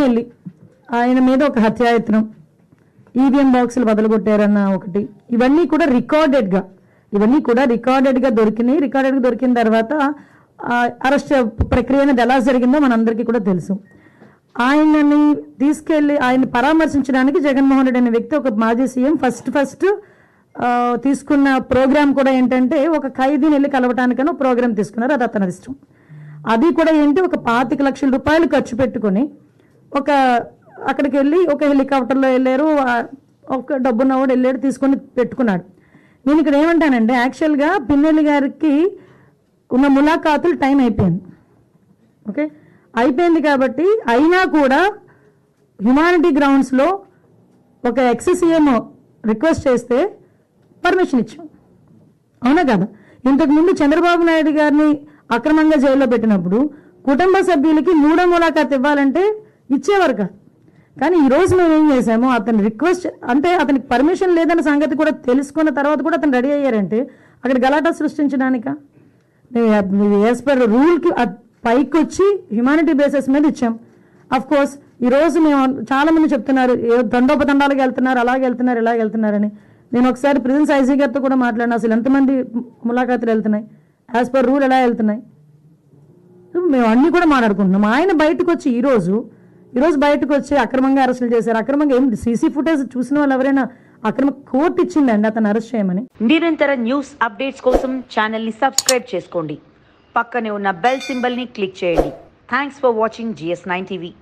పిన్నెల్లి ఆయన మీద ఒక హత్యాయత్నం ఈవీఎం బాక్సులు బదలగొట్టారన్న ఒకటి ఇవన్నీ కూడా రికార్డెడ్గా ఇవన్నీ కూడా రికార్డెడ్గా దొరికినాయి రికార్డెడ్గా దొరికిన తర్వాత అరెస్ట్ ప్రక్రియ అనేది ఎలా జరిగిందో మనందరికీ కూడా తెలుసు ఆయనని తీసుకెళ్లి ఆయన పరామర్శించడానికి జగన్మోహన్ రెడ్డి అనే వ్యక్తి ఒక మాజీ సీఎం ఫస్ట్ ఫస్ట్ ఆ, తీసుకున్న ప్రోగ్రామ్ కూడా ఏంటంటే ఒక ఖైదీని వెళ్ళి కలవటానికని ప్రోగ్రామ్ తీసుకున్నారు అది అతని ఇష్టం అది కూడా ఏంటి ఒక పాతిక లక్షల రూపాయలు ఖర్చు పెట్టుకొని ఒక అక్కడికి వెళ్ళి ఒక హెలికాప్టర్లో వెళ్ళారు ఆ, ఒక డబ్బున్నవాడు వెళ్ళాడు తీసుకొని పెట్టుకున్నాడు నేను ఇక్కడ ఏమంటానంటే యాక్చువల్గా పిన్నెల్లి గారికి ఉన్న ములాఖాతులు టైం అయిపోయింది ఓకే అయిపోయింది కాబట్టి అయినా కూడా హ్యుమానిటీ గ్రౌండ్స్లో ఒక ఎక్స్సీఎం రిక్వెస్ట్ చేస్తే పర్మిషన్ ఇచ్చాం అవునా కదా ఇంతకు ముందు చంద్రబాబు నాయుడు గారిని అక్రమంగా జైల్లో పెట్టినప్పుడు కుటుంబ సభ్యులకి మూడో ములాఖాత్ ఇవ్వాలంటే ఇచ్చేవారు కాదు కానీ ఈ రోజు మేము ఏం చేసాము అతని రిక్వెస్ట్ అంటే అతనికి పర్మిషన్ లేదన్న సంగతి కూడా తెలుసుకున్న తర్వాత కూడా అతను రెడీ అయ్యారంటే అక్కడ గలాటా సృష్టించడానిక యాజ్ పర్ రూల్కి పైకి వచ్చి హ్యుమానిటీ బేసిస్ మీద ఇచ్చాం అఫ్ కోర్స్ ఈ రోజు మేము చాలా మంది చెప్తున్నారు ఏ దండోపదండాలకు వెళ్తున్నారు అలాగే వెళ్తున్నారు ఇలాగ వెళ్తున్నారని నేను ఒకసారి ప్రిజెన్స్ ఐజీ గారితో కూడా మాట్లాడినా అసలు ఎంతమంది ములాఖాతులు వెళ్తున్నాయి యాజ్ పర్ రూల్ ఎలా వెళ్తున్నాయి మేము అన్ని కూడా మాట్లాడుకుంటున్నాం ఆయన బయటకు వచ్చి ఈ రోజు ఈ రోజు బయటకు వచ్చి అక్రమంగా అరెస్టులు చేశారు అక్రమంగా ఏం సీసీ ఫుటేజ్ చూసిన వాళ్ళు ఎవరైనా అక్రమ కోర్టు ఇచ్చిందండి అతను అరెస్ట్ చేయమని నిరంతర న్యూస్ అప్డేట్స్ కోసం ఛానల్ని సబ్స్క్రైబ్ చేసుకోండి పక్కనే ఉన్న బెల్ సింబల్ని క్లిక్ చేయండి thanks for watching GS nine TV